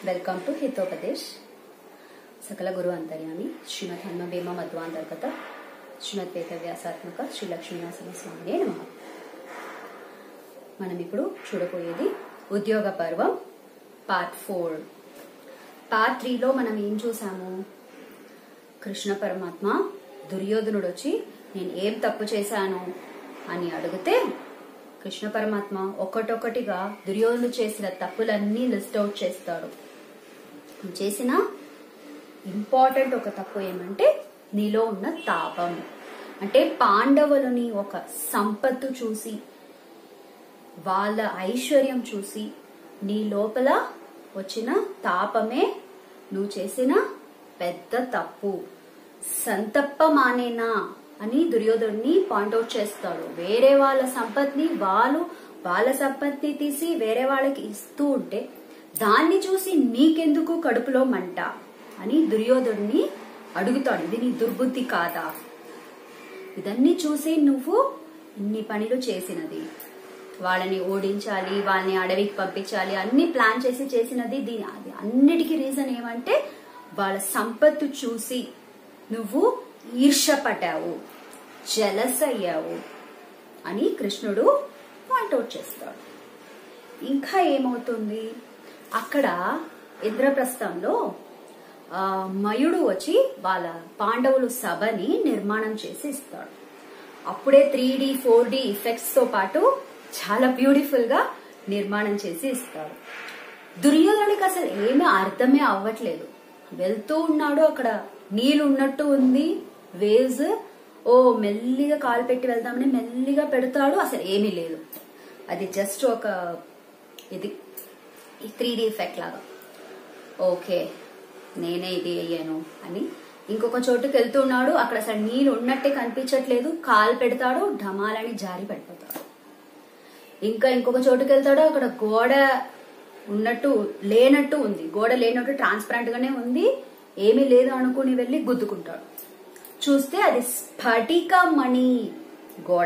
welcome to హితోపదేశ్ సకల గురు అంతర్యామి శ్రీమద్ హన్మభీమ మధ్వాంతర్గత శ్రీమద్ వేద వ్యాసాత్మక శ్రీ లక్ష్మీనరసింహ స్వామినే నమ మనం ఇప్పుడు చూడబోయేది ఉద్యోగ పర్వం పార్ట్ ఫోర్ పార్ట్ త్రీలో మనం ఏం చూసాము కృష్ణ పరమాత్మ దుర్యోధనుడు వచ్చి నేను ఏం తప్పు చేశాను అని అడిగితే కృష్ణ పరమాత్మ ఒక్కటొక్కటిగా దుర్యోధనుడు చేసిన తప్పులన్నీ లిస్ట్ అవుట్ చేస్తాడు నువ్వు చేసిన ఇంపార్టెంట్ ఒక తప్పు ఏమంటే నీలో ఉన్న తాపం అంటే పాండవులని ఒక సంపత్తు చూసి వాళ్ళ ఐశ్వర్యం చూసి నీ లోపల వచ్చిన తాపమే నువ్వు చేసిన పెద్ద తప్పు సంతప్ప మానేనా అని దుర్యోధుడిని పాయింట్అవుట్ చేస్తాడు వేరే వాళ్ళ సంపత్ని వాళ్ళు వాళ్ళ సంపత్తి తీసి వేరే వాళ్ళకి ఇస్తూ ఉంటే దాన్ని చూసి నీకెందుకు కడుపులో మంట అని దుర్యోధుడిని అడుగుతాడు ఇది నీ దుర్బుద్ధి కాదా ఇదన్నీ చూసి నువ్వు ఇన్ని పనులు చేసినది వాళ్ళని ఓడించాలి వాళ్ళని అడవికి పంపించాలి అన్ని ప్లాన్ చేసి చేసినది దీని అది అన్నిటికీ రీజన్ ఏమంటే వాళ్ళ సంపత్తు చూసి నువ్వు ఈర్షపడ్డావు జలస్ అయ్యావు అని కృష్ణుడు పాయింట్అవుట్ చేస్తాడు ఇంకా ఏమవుతుంది అక్కడ ఇంద్రప్రస్థంలో ఆ, మయుడు వచ్చి వాళ్ళ పాండవులు సభని నిర్మాణం చేసి ఇస్తాడు అప్పుడే three D four D effects తో పాటు చాలా బ్యూటిఫుల్ గా నిర్మాణం చేసి ఇస్తాడు దుర్యోధనుడికి అసలు ఏమీ అర్థమే అవ్వట్లేదు వెళ్తూ ఉన్నాడు అక్కడ నీళ్ళు ఉన్నట్టు ఉంది వేవ్స్ ఓ మెల్లిగా కాలు పెట్టి వెళ్దామని మెల్లిగా పెడతాడు అసలు ఏమీ లేదు అది జస్ట్ ఒక ఇది త్రీ డి ఎఫెక్ట్ లాగా ఓకే నేనే ఇది అయ్యాను అని ఇంకొక చోటుకి వెళ్తున్నాడు అక్కడ అసలు నీళ్ళు ఉన్నట్టే కనిపించట్లేదు కాలు పెడతాడు ఢమాలని జారి పడిపోతాడు ఇంకా ఇంకొక చోటుకి వెళ్తాడు అక్కడ గోడ ఉన్నట్టు లేనట్టు ఉంది గోడ లేనట్టు ట్రాన్స్పరెంట్ గానే ఉంది ఏమీ లేదు అనుకుని వెళ్ళి గుద్దుకుంటాడు చూస్తే అది స్ఫటిక మణి గోడ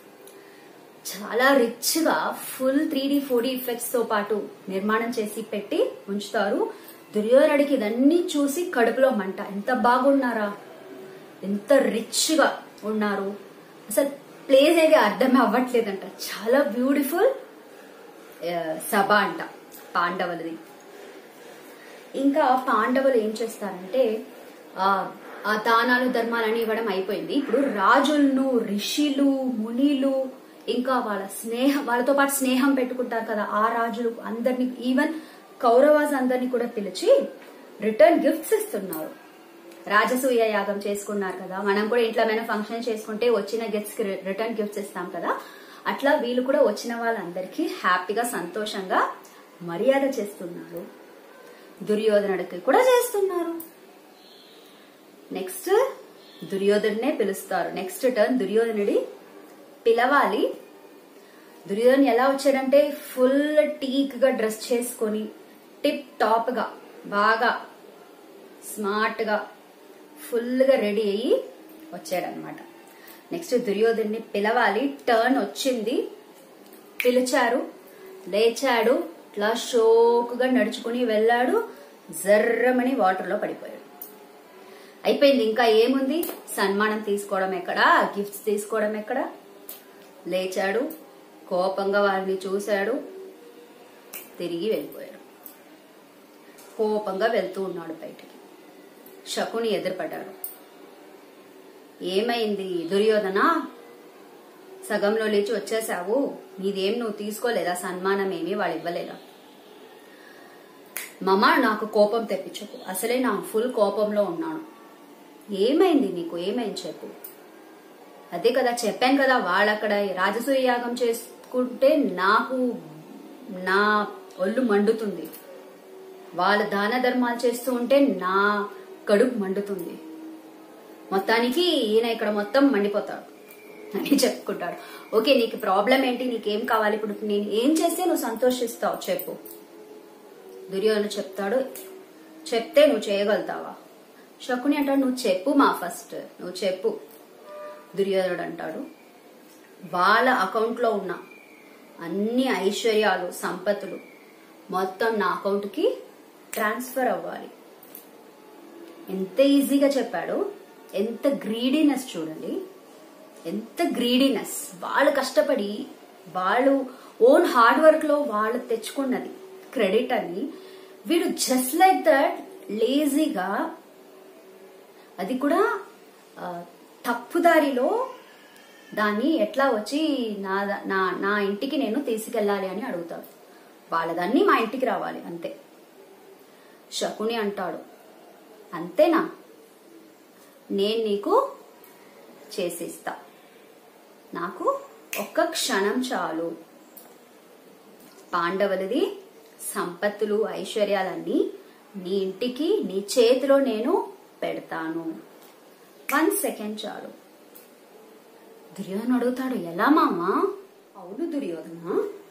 చాలా రిచ్ గా full three D four D effects తో పాటు నిర్మాణం చేసి పెట్టి ఉంచుతారు దుర్యోధనుడికి ఇదన్నీ చూసి కడుపులో మంట ఎంత బాగున్నారా ఎంత రిచ్ గా ఉన్నారు అసలు ప్లేస్ ఏది అర్థమే అవ్వట్లేదంట చాలా బ్యూటిఫుల్ సభ అంట పాండవులది ఇంకా పాండవులు ఏం చేస్తారంటే ఆ ఆ దానాలు ధర్మాలని ఇవ్వడం అయిపోయింది ఇప్పుడు రాజులను ఋషులు మునిలు ఇంకా వాళ్ళ స్నేహం వాళ్ళతో పాటు స్నేహం పెట్టుకుంటారు కదా ఆ రాజులు అందరిని ఈవెన్ కౌరవాస్ అందరినీ కూడా పిలిచి రిటర్న్ గిఫ్ట్స్ ఇస్తున్నారు రాజసూయ యాగం చేసుకున్నారు కదా మనం కూడా ఇంట్లో ఏమైనా ఫంక్షన్ చేసుకుంటే వచ్చిన గిఫ్ట్స్ కి రిటర్న్ గిఫ్ట్స్ ఇస్తాం కదా అట్లా వీళ్ళు కూడా వచ్చిన వాళ్ళందరికీ హ్యాపీగా సంతోషంగా మర్యాద చేస్తున్నారు దుర్యోధనుడికి కూడా చేస్తున్నారు నెక్స్ట్ దుర్యోధనుడే పిలుస్తారు నెక్స్ట్ టర్న్ దుర్యోధనుడి పిలవాలి దుర్యోధన్ ఎలా వచ్చాడంటే ఫుల్ టీక్ గా డ్రెస్ చేసుకొని టిప్ టాప్ గా బాగా స్మార్ట్ గా ఫుల్ గా రెడీ అయ్యి వచ్చాడనమాట నెక్స్ట్ దుర్యోధన్ని పిలవాలి టర్న్ వచ్చింది పిలిచారు లేచాడు ఇట్లా షోకుగా నడుచుకుని వెళ్ళాడు జర్రమని వాటర్ లో పడిపోయాడు అయిపోయింది ఇంకా ఏముంది సన్మానం తీసుకోవడం ఎక్కడ గిఫ్ట్స్ తీసుకోవడం ఎక్కడ లేచాడు కోపంగా వారిని చూశాడు తిరిగి వెళ్ళిపోయాడు కోపంగా వెళ్తూ ఉన్నాడు బయటికి శకుని ఎదురుపడ్డాడు ఏమైంది దుర్యోధన సగంలో లేచి వచ్చేసావు నీదేం నువ్వు తీసుకోలేదా సన్మానం ఏమి వాళ్ళు ఇవ్వలేదా మమ నాకు కోపం తెప్పించకు అసలే నా ఫుల్ కోపంలో ఉన్నాను ఏమైంది నీకు ఏమైంది చెప్పు అదే కదా చెప్పాను కదా వాళ్ళు అక్కడ రాజసూయ యాగం చేసుకుంటే నాకు నా ఒళ్ళు మండుతుంది వాళ్ళ దాన ధర్మాలు చేస్తూ ఉంటే నా కడుపు మండుతుంది మొత్తానికి ఈయన ఇక్కడ మొత్తం మండిపోతాడు అని చెప్పుకుంటాడు ఓకే నీకు ప్రాబ్లం ఏంటి నీకేం కావాలి ఇప్పుడు నేను ఏం చేస్తే నువ్వు సంతోషిస్తావు చెప్పు దుర్యోధన చెప్తాడు చెప్తే నువ్వు చేయగలుగుతావా శకుని అంటాడు నువ్వు చెప్పు మా ఫస్ట్ నువ్వు చెప్పు దుర్యోధనుడు అంటాడు వాళ్ళ అకౌంట్లో ఉన్న అన్ని ఐశ్వర్యాలు సంపత్తులు మొత్తం నా అకౌంట్కి ట్రాన్స్ఫర్ అవ్వాలి ఎంత ఈజీగా చెప్పాడు ఎంత గ్రీడీనెస్ చూడండి ఎంత గ్రీడీనెస్ వాళ్ళు కష్టపడి వాళ్ళు ఓన్ హార్డ్ వర్క్ లో వాళ్ళు తెచ్చుకున్నది క్రెడిట్ అని వీడు జస్ట్ లైక్ దట్ లేజీగా అది కూడా ఆ, తప్పుదారిలో దాన్ని ఎట్లా వచ్చి నా నా నా ఇంటికి నేను తీసుకెళ్ళాలి అని అడుగుతాడు వాళ్ళదాన్ని మా ఇంటికి రావాలి అంతే శకుని అంటాడు అంతేనా నేను నీకు చేసిస్తా నాకు ఒక్క క్షణం చాలు పాండవులది సంపత్తులు ఐశ్వర్యాలన్నీ నీ ఇంటికి నీ చేతిలో నేను పెడతాను వన్ సెకండ్ చాలు దుర్యోధన అడుగుతాడు ఎలా మామా అవును దుర్యోధన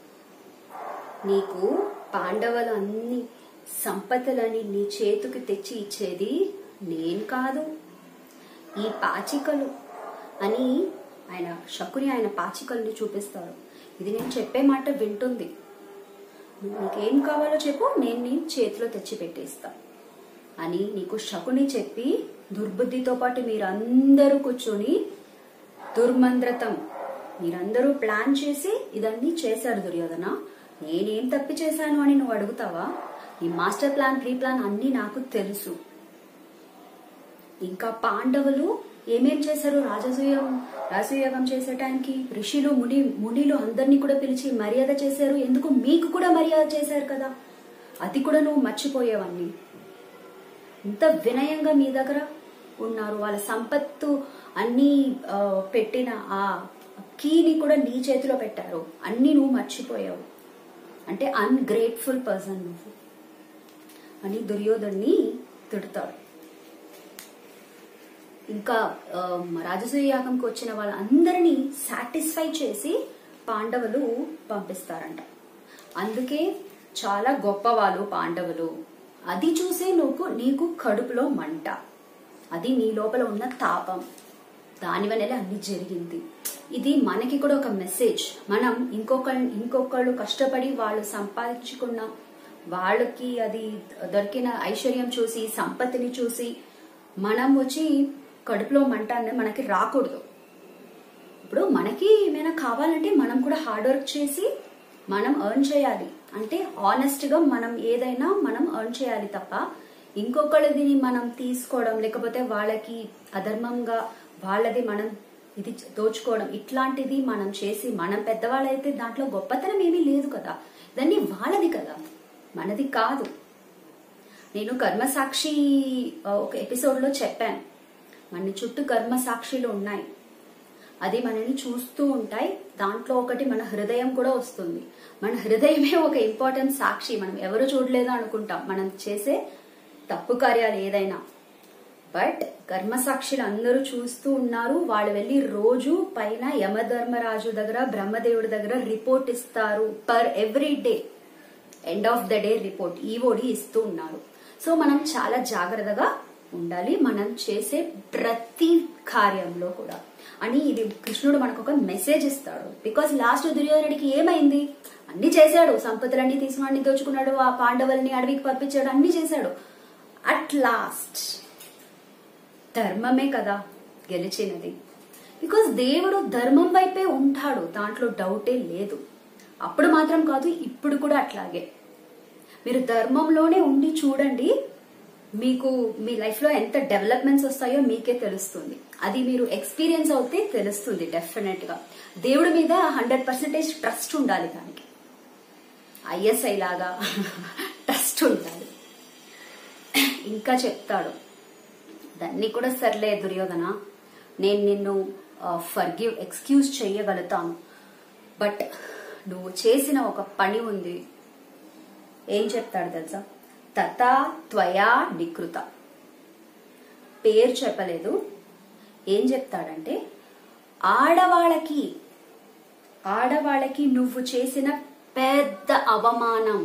నీకు పాండవులు అన్ని సంపదలని నీ చేతికి తెచ్చి ఇచ్చేది నేను కాదు ఈ పాచికలు అని ఆయన శకుని ఆయన పాచికల్ని చూపిస్తాడు ఇది నేను చెప్పే మాట వింటుంది నీకేం కావాలో చెప్పు నేను నీ చేతిలో తెచ్చి పెట్టేస్తా అని నీకు శకుని చెప్పి దుర్బుద్ధితో పాటు మీరందరూ కూర్చొని దుర్మంద్రతం మీరందరూ ప్లాన్ చేసి ఇదన్నీ చేశారు దుర్యోధన నేనేం తప్పి చేశాను అని నువ్వు అడుగుతావా నీ మాస్టర్ ప్లాన్ ప్రీ ప్లాన్ అన్నీ నాకు తెలుసు ఇంకా పాండవులు ఏమేం చేశారు రాజసూయం రాజసూయోగం చేసే టైంకి ఋషులు ముని మునిలు అందరినీ కూడా పిలిచి మర్యాద చేశారు ఎందుకు మీకు కూడా మర్యాద చేశారు కదా అది కూడా నువ్వు మర్చిపోయేవన్నీ ఇంత వినయంగా మీ దగ్గర ఉన్నారు వాళ్ళ సంపత్తు అన్ని ఆ, పెట్టిన ఆ కీని కూడా నీ చేతిలో పెట్టారు అన్ని నువ్వు మర్చిపోయావు అంటే అన్గ్రేట్ఫుల్ పర్సన్ నువ్వు అని దుర్యోధన్ని తిడతాడు ఇంకా ఆ, రాజసూయ యాగంకి వచ్చిన వాళ్ళందరినీ సాటిస్ఫై చేసి పాండవులు పంపిస్తారంట అందుకే చాలా గొప్పవాళ్ళు పాండవులు అది చూసే నువ్వు నీకు కడుపులో మంట అది నీ లోపల ఉన్న తాపం దానివల్లే అన్ని జరిగింది ఇది మనకి కూడా ఒక మెసేజ్ మనం ఇంకొక ఇంకొకళ్ళు కష్టపడి వాళ్ళు సంపాదించుకున్న వాళ్ళకి అది దొరికిన ఐశ్వర్యం చూసి సంపత్తిని చూసి మనం వచ్చి కడుపులో మంట అనేది మనకి రాకూడదు ఇప్పుడు మనకి ఏమైనా కావాలంటే మనం కూడా హార్డ్ వర్క్ చేసి మనం ఎర్న్ చేయాలి అంటే ఆనెస్ట్ గా మనం ఏదైనా మనం ఎర్న్ చేయాలి తప్ప ఇంకొకళ్ళది మనం తీసుకోవడం లేకపోతే వాళ్ళకి అధర్మంగా వాళ్ళది మనం ఇది దోచుకోవడం ఇట్లాంటిది మనం చేసి మనం పెద్దవాళ్ళైతే దాంట్లో గొప్పతనం ఏమీ లేదు కదా దాన్ని వాళ్ళది కదా మనది కాదు నేను కర్మసాక్షి ఆ, ఒక ఎపిసోడ్ లో చెప్పాను మన చుట్టూ కర్మ సాక్షిలు ఉన్నాయి అది మనని చూస్తూ ఉంటాయి దాంట్లో ఒకటి మన హృదయం కూడా వస్తుంది మన హృదయమే ఒక ఇంపార్టెంట్ సాక్షి మనం ఎవరు చూడలేదు అనుకుంటాం మనం చేసే తప్పు కార్యాలు ఏదైనా బట్ కర్మ సాక్షులు అందరూ చూస్తూ ఉన్నారు వాళ్ళు వెళ్ళి రోజు పైన యమధర్మరాజు దగ్గర బ్రహ్మదేవుడి దగ్గర రిపోర్ట్ ఇస్తారు per every day end of the day report ఈవోడి ఇస్తూ ఉన్నారు సో మనం చాలా జాగ్రత్తగా ఉండాలి మనం చేసే ప్రతి కార్యంలో కూడా అని ఇది కృష్ణుడు మనకు ఒక మెసేజ్ ఇస్తాడు బికాస్ లాస్ట్ దుర్యోధనుడికి ఏమైంది అన్ని చేశాడు సంపదలన్నీ తీసుకుని అన్ని దోచుకున్నాడు ఆ పాండవుల్ని అడవికి పంపించాడు అన్ని చేశాడు అట్ లాస్ట్ ధర్మమే కదా గెలిచినది బికాస్ దేవుడు ధర్మం వైపే ఉంటాడు దాంట్లో డౌటే లేదు అప్పుడు మాత్రం కాదు ఇప్పుడు కూడా అట్లాగే మీరు ధర్మంలోనే ఉండి చూడండి మీకు మీ లైఫ్ లో ఎంత డెవలప్మెంట్స్ వస్తాయో మీకే తెలుస్తుంది అది మీరు ఎక్స్పీరియన్స్ అవుతే తెలుస్తుంది డెఫినెట్ గా దేవుడి మీద హండ్రెడ్ పర్సెంటేజ్ ట్రస్ట్ ఉండాలి దానికి ఐఎస్ఐ లాగా ట్రస్ట్ ఉండాలి ఇంకా చెప్తాడు దాన్ని కూడా సర్లే దుర్యోధన నేను నిన్ను ఫర్గివ్ ఎక్స్క్యూజ్ చేయగలుగుతాను బట్ నువ్వు చేసిన ఒక పని ఉంది ఏం చెప్తాడు తెలుసా తథా త్వయా నికృత పేరు చెప్పలేదు ఏం చెప్తాడంటే ఆడవాళ్ళకి ఆడవాళ్ళకి నువ్వు చేసిన పెద్ద అవమానం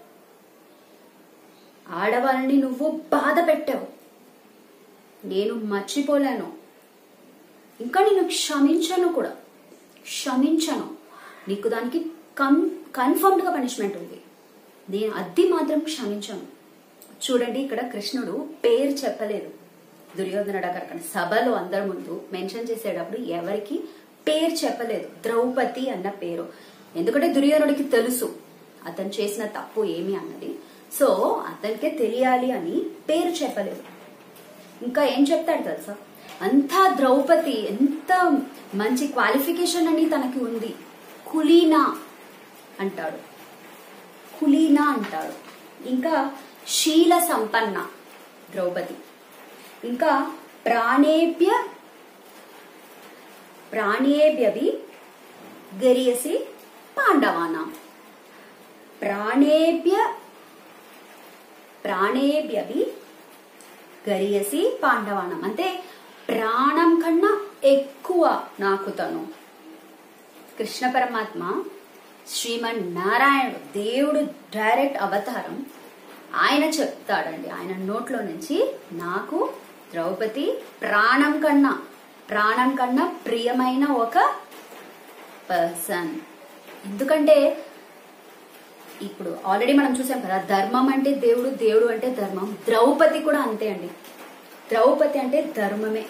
ఆడవాళ్ళని నువ్వు బాధ పెట్టావు నేను మర్చిపోలేను ఇంకా నేను క్షమించను కూడా క్షమించను నీకు దానికి కన్ కన్ఫర్మ్డ్ గా పనిష్మెంట్ ఉంది నేను అది మాత్రం క్షమించను చూడండి ఇక్కడ కృష్ణుడు పేరు చెప్పలేదు దుర్యోధనుడు అక్కడ సభలో అందరి ముందు మెన్షన్ చేసేటప్పుడు ఎవరికి పేరు చెప్పలేదు ద్రౌపది అన్న పేరు ఎందుకంటే దుర్యోధనుడికి తెలుసు అతను చేసిన తప్పు ఏమి అన్నది సో అతనికే తెలియాలి అని పేరు చెప్పలేదు ఇంకా ఏం చెప్తాడు తెలుసా అంతా ద్రౌపది ఎంత మంచి క్వాలిఫికేషన్ అని తనకి ఉంది కులీనా అంటాడు కులీనా అంటాడు ఇంకా శీల సంపన్న ద్రౌపది ఇంకా ప్రాణేభ్య ప్రాణేభ్యవి గరియసి పాండవానాం ప్రాణేభ్య ప్రాణేభ్యవి గరియసి పాండవానం అంటే ప్రాణం కన్నా ఎక్కువ నాకు తను కృష్ణ పరమాత్మ శ్రీమన్ నారాయణుడు దేవుడు డైరెక్ట్ అవతారం ఆయన చెప్తాడండి ఆయన నోట్లో నుంచి నాకు ద్రౌపది ప్రాణం కన్నా ప్రాణం కన్నా ప్రియమైన ఒక పర్సన్ ఎందుకంటే ఇప్పుడు ఆల్రెడీ మనం చూసాం కదా ధర్మం అంటే దేవుడు దేవుడు అంటే ధర్మం ద్రౌపది కూడా అంతే అండి ద్రౌపది అంటే ధర్మమే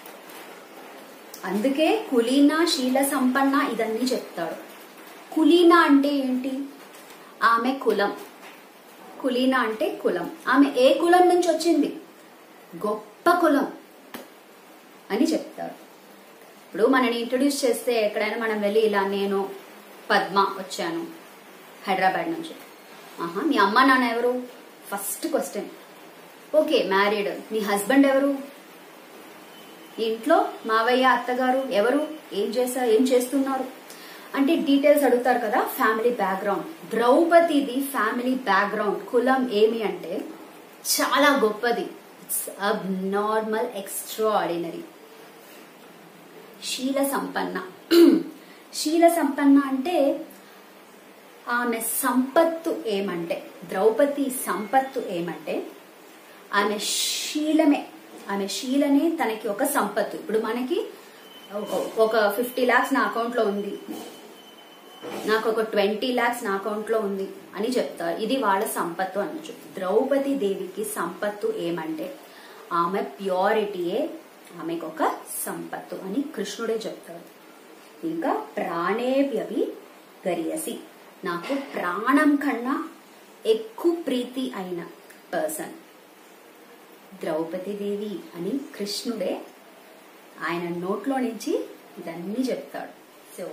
అందుకే కులీన శీల సంపన్న ఇదన్నీ చెప్తాడు కులీన అంటే ఏంటి ఆమె కులం కులీన అంటే కులం ఆమె ఏ కులం నుంచి వచ్చింది గొప్ప కులం అని చెప్తారు ఇప్పుడు మనని ఇంట్రొడ్యూస్ చేస్తే ఎక్కడైనా మనం వెళ్ళి ఇలా నేను పద్మ వచ్చాను హైదరాబాద్ నుంచి ఆహా మీ అమ్మ నాన్న ఎవరు ఫస్ట్ క్వశ్చన్ ఓకే మ్యారీడ్ మీ హస్బెండ్ ఎవరు ఇంట్లో మావయ్య అత్తగారు ఎవరు ఏం చేస్తారు ఏం చేస్తున్నారు అంటే డీటెయిల్స్ అడుగుతారు కదా ఫ్యామిలీ బ్యాక్గ్రౌండ్ ద్రౌపదిది ఫ్యామిలీ బ్యాక్గ్రౌండ్ కులం ఏమి అంటే చాలా గొప్పది ఇట్స్ అబ్ నార్మల్ ఎక్స్ట్రా ఆర్డినరీ శీల సంపన్న శీల సంపన్న అంటే ఆమె సంపత్తు ఏమంటే ద్రౌపది సంపత్తు ఏమంటే ఆమె శీలమే ఆమె శీలనే తనకి ఒక సంపత్తు ఇప్పుడు మనకి ఒక- ఒక ఫిఫ్టీ లాక్స్ నా అకౌంట్ లో ఉంది నాకు ఒక ట్వంటీ లాక్స్ నా అకౌంట్ లో ఉంది అని చెప్తారు ఇది వాళ్ళ సంపత్తు అనొచ్చు ద్రౌపది దేవికి సంపత్తు ఏమంటే ఆమె ప్యూరిటీయే ఆమెకు ఒక సంపత్తు అని కృష్ణుడే చెప్తాడు ఇంకా ప్రాణేవ్యవి గరియసి నాకు ప్రాణం కన్నా ఎక్కువ ప్రీతి అయిన పర్సన్ ద్రౌపది దేవి అని కృష్ణుడే ఆయన నోట్లో నుంచి ఇదన్నీ చెప్తాడు సో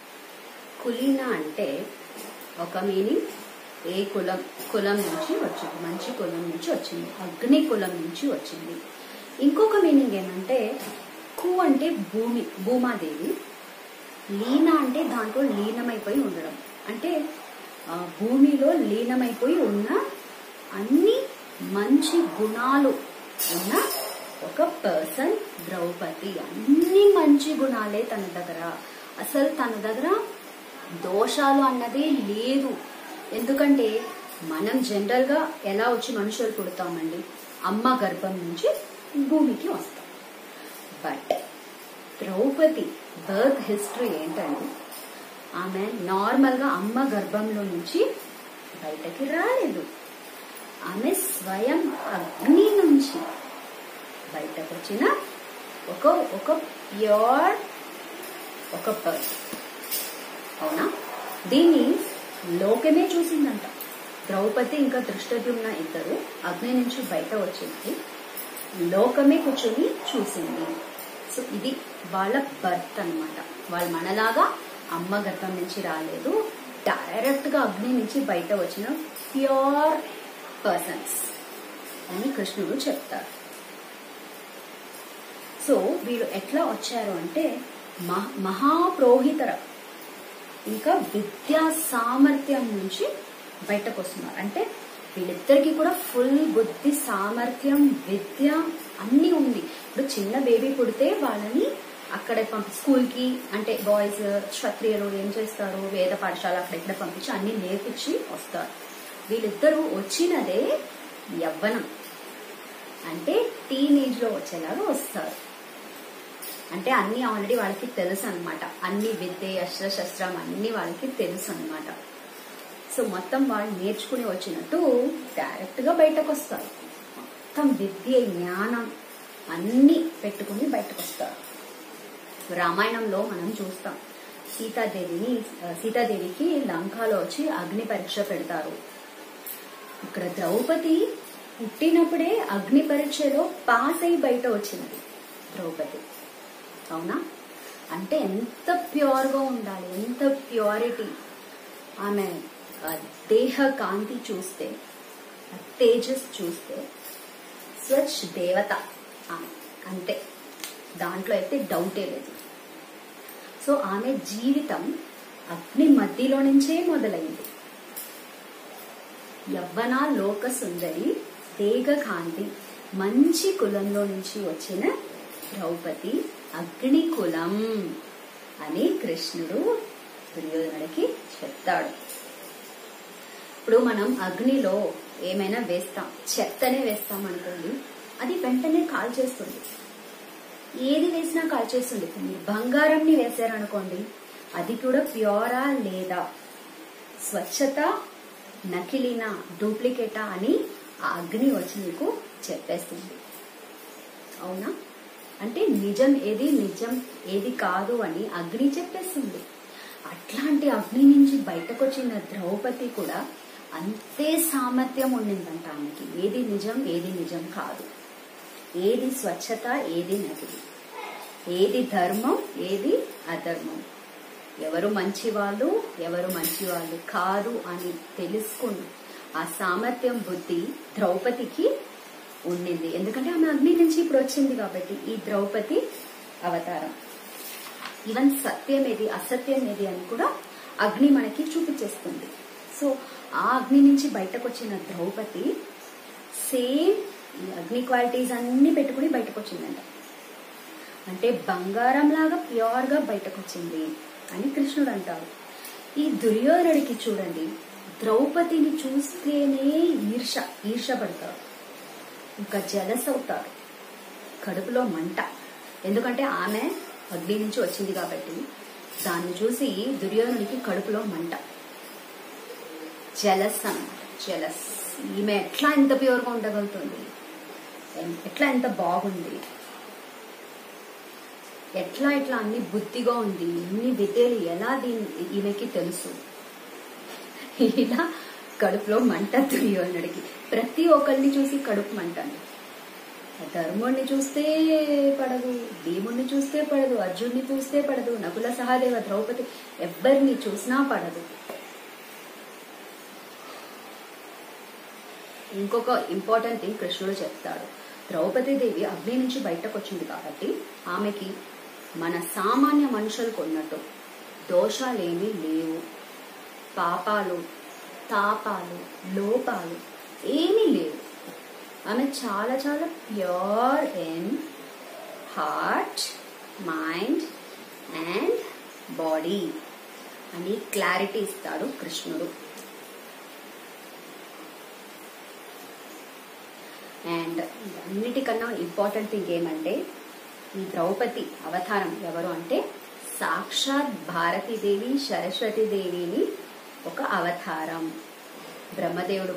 కులీన అంటే ఒక మీనింగ్ ఏ కులం కులం నుంచి వచ్చింది మంచి కులం నుంచి వచ్చింది అగ్ని కులం నుంచి వచ్చింది ఇంకొక మీనింగ్ ఏమంటే కు అంటే భూమి భూమాదేవి లీన అంటే దాంట్లో లీనమైపోయి ఉండడం అంటే ఆ, భూమిలో లీనమైపోయి ఉన్న అన్ని మంచి గుణాలు ఉన్న ఒక పర్సన్ ద్రౌపది అన్ని మంచి గుణాలే తన దగ్గర అసలు తన దగ్గర దోషాలు అన్నదే లేదు ఎందుకంటే మనం జనరల్ గా ఎలా వచ్చి మనుషులు పుడతామండి అమ్మ గర్భం నుంచి భూమికి వస్తాం బట్ ద్రౌపది బర్త్ హిస్టరీ ఏంటంటే ఆమె నార్మల్ గా అమ్మ గర్భంలో నుంచి బయటకి రాలేదు ఆమె స్వయం అగ్ని నుంచి బయటకు వచ్చిన ఒక ఒక ప్యూర్ ఒక పర్సన్ అవునా దీన్ని లోకమే చూసిందంట ద్రౌపది ఇంకా దృష్టద్యుమ్న ఇద్దరు అగ్ని నుంచి బయట వచ్చింది లోకమే కూర్చొని చూసింది సో ఇది వాళ్ళ బర్త్ అన్నమాట వాళ్ళు మనలాగా అమ్మ గర్భం నుంచి రాలేదు డైరెక్ట్ గా అగ్ని నుంచి బయట వచ్చిన ప్యూర్ పర్సన్స్ అని కృష్ణుడు చెప్తారు సో వీళ్ళు ఎట్లా వచ్చారు అంటే మహ- మహాప్రోహితర ఇంకా విద్యా సామర్థ్యం నుంచి బయటకు వస్తున్నారు అంటే వీళ్ళిద్దరికి కూడా ఫుల్ బుద్ధి సామర్థ్యం విద్య అన్నీ ఉంది ఇప్పుడు చిన్న బేబీ పుడితే వాళ్ళని అక్కడ పంపి స్కూల్ కి అంటే బాయ్స్ క్షత్రియులు ఏం చేస్తారు వేద పాఠశాల అక్కడ ఇక్కడ పంపించి అన్ని నేర్పించి వస్తారు వీళ్ళిద్దరూ వచ్చినదే యవ్వనం అంటే టీనేజ్ లో వచ్చేలాగా వస్తారు అంటే అన్ని ఆల్రెడీ వాళ్ళకి తెలుసు అనమాట అన్ని విద్య అస్త్ర శస్త్రం అన్ని వాళ్ళకి తెలుసు అనమాట సో మొత్తం వాళ్ళు నేర్చుకుని వచ్చినట్టు డైరెక్ట్ గా బయటకు వస్తారు మొత్తం విద్య జ్ఞానం అన్ని పెట్టుకుని బయటకు వస్తారు రామాయణంలో మనం చూస్తాం సీతాదేవిని ఆ, సీతాదేవికి లంకాలో వచ్చి అగ్ని పరీక్ష పెడతారు ఇక్కడ ద్రౌపది పుట్టినప్పుడే అగ్ని పరీక్షలో పాస్ అయి బయట వచ్చినది ద్రౌపది అవునా అంటే ఎంత ప్యూర్ గా ఉండాలి ఎంత ప్యూరిటీ ఆమె ఆ దేహ కాంతి చూస్తే ఆ తేజస్ చూస్తే స్వచ్ఛ దేవత ఆమె అంతే దాంట్లో అయితే డౌటే లేదు సో ఆమె జీవితం అగ్ని మధ్యలో నుంచే మొదలైంది యవ్వన లోక సుందరి దేగ కాంతి మంచి కులంలో నుంచి వచ్చిన ద్రౌపది అగ్ని కులం అని కృష్ణుడు దుర్యోధనుడికి చెప్తాడు ఇప్పుడు మనం అగ్నిలో ఏమైనా వేస్తాం చెత్తనే వేస్తాం అనుకోండి అది వెంటనే కాల్ చేస్తుంది ఏది వేసినా కాల్ చేస్తుంది మీరు బంగారంని వేశారనుకోండి అది కూడా ప్యూరా లేదా స్వచ్ఛత నకిలీనా డూప్లికేటా అని ఆ అగ్ని వచ్చి మీకు చెప్పేస్తుంది అవునా అంటే నిజం ఏది నిజం ఏది కాదు అని అగ్ని చెప్పేస్తుంది అట్లాంటి అగ్ని నుంచి బయటకు వచ్చిన ద్రౌపది కూడా అంతే సామర్థ్యం ఉండిందంట ఆమెకి ఏది నిజం ఏది నిజం కాదు ఏది స్వచ్ఛత ఏది నకిలీ ఏది ధర్మం ఏది అధర్మం ఎవరు మంచి వాళ్ళు ఎవరు మంచి వాళ్ళు కాదు అని తెలుసుకుని ఆ సామర్థ్యం బుద్ధి ద్రౌపదికి ఉండింది ఎందుకంటే ఆమె అగ్ని నుంచి ఇప్పుడు వచ్చింది కాబట్టి ఈ ద్రౌపది అవతారం ఈవెన్ సత్యం ఏది అసత్యం ఏది అని కూడా అగ్ని మనకి చూపించేస్తుంది సో ఆ అగ్ని నుంచి బయటకు వచ్చిన ద్రౌపది సేమ్ ఈ అగ్ని క్వాలిటీస్ అన్ని పెట్టుకుని బయటకు వచ్చిందంట అంటే బంగారం లాగా ప్యూర్ గా బయటకు వచ్చింది అని కృష్ణుడు అంటారు ఈ దుర్యోధనుడికి చూడండి ద్రౌపదిని చూస్తేనే ఈర్ష ఈర్ష పడతారు ఇంకా జలస్ అవుతారు కడుపులో మంట ఎందుకంటే ఆమె అగ్ని నుంచి వచ్చింది కాబట్టి దాన్ని చూసి దుర్యోధనుడికి కడుపులో మంట జలస్ అన్నమాట జలస్ ఈమె ఎట్లా ఎంత ప్యూర్గా ఉండగలుగుతుంది ఎన్- ఎట్లా ఎంత బాగుంది ఎట్లా ఎట్లా అన్ని బుద్ధిగా ఉంది ఇన్ని విద్యలు ఎలా దీని ఈమెకి తెలుసు ఇలా కడుపులో మంట దుర్యోధనుడికి ప్రతి ఒక్కరిని చూసి కడుపు మంట అండి ధర్ముడిని చూస్తే పడదు భీముడిని చూస్తే పడదు అర్జున్ని చూస్తే పడదు నకుల సహదేవ ద్రౌపది ఎవరిని చూసినా పడదు ఇంకొక ఇంపార్టెంట్ థింగ్ కృష్ణుడు చెప్తాడు ద్రౌపది దేవి అగ్ని నుంచి బయటకు వచ్చింది కాబట్టి ఆమెకి మన సామాన్య మనుషులకు ఉన్నట్టు దోషాలేమీ లేవు పాపాలు తాపాలు లోపాలు ఏమీ లేవు ఆమె చాలా చాలా pure in heart mind and body అని క్లారిటీ ఇస్తాడు కృష్ణుడు అండ్ అన్నిటికన్నా ఇంపార్టెంట్ థింగ్ ఏమంటే ఈ ద్రౌపది అవతారం ఎవరు అంటే సాక్షాత్ భారతీదేవి సరస్వతి దేవిని ఒక అవతారం బ్రహ్మదేవుడు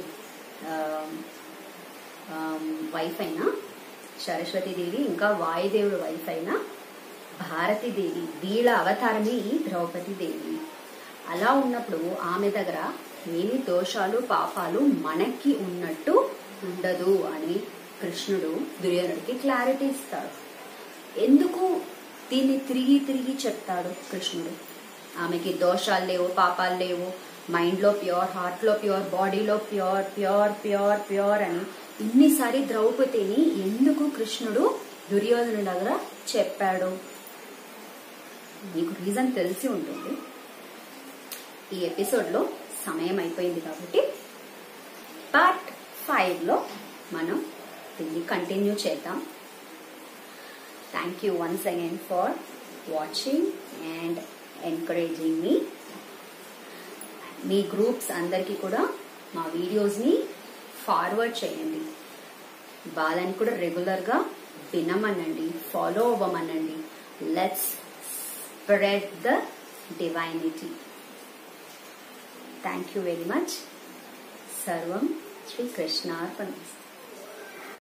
వైఫ్ అయిన సరస్వతీదేవి ఇంకా వాయుదేవుడు వైఫ్ అయిన భారతీదేవి వీళ్ళ అవతారమే ఈ ద్రౌపది దేవి అలా ఉన్నప్పుడు ఆమె దగ్గర ఏమి దోషాలు పాపాలు మనకి ఉన్నట్టు ఉండదు అని కృష్ణుడు దుర్యోధనుడికి క్లారిటీ ఇస్తాడు ఎందుకు దీన్ని తిరిగి తిరిగి చెప్తాడు కృష్ణుడు ఆమెకి దోషాలు లేవు పాపాలు లేవు మైండ్ లో ప్యూర్ హార్ట్ లో ప్యూర్ బాడీలో ప్యూర్ ప్యూర్ ప్యూర్ ప్యూర్ అని ఇన్నిసారి ద్రౌపదిని ఎందుకు కృష్ణుడు దుర్యోధనుడి దగ్గర చెప్పాడు మీకు రీజన్ తెలిసి ఉంటుంది ఈ ఎపిసోడ్లో సమయం అయిపోయింది కాబట్టి పార్ట్ ఫైవ్లో మనం దీన్ని కంటిన్యూ చేద్దాం thank you once again for watching and encouraging మీ మీ గ్రూప్స్ అందరికీ కూడా మా వీడియోస్ని ఫార్వర్డ్ చేయండి వాళ్ళని కూడా రెగ్యులర్గా వినమనండి ఫాలో అవ్వమనండి let's spread the divinity thank you very much సర్వం శ్రీ కృష్ణార్పణ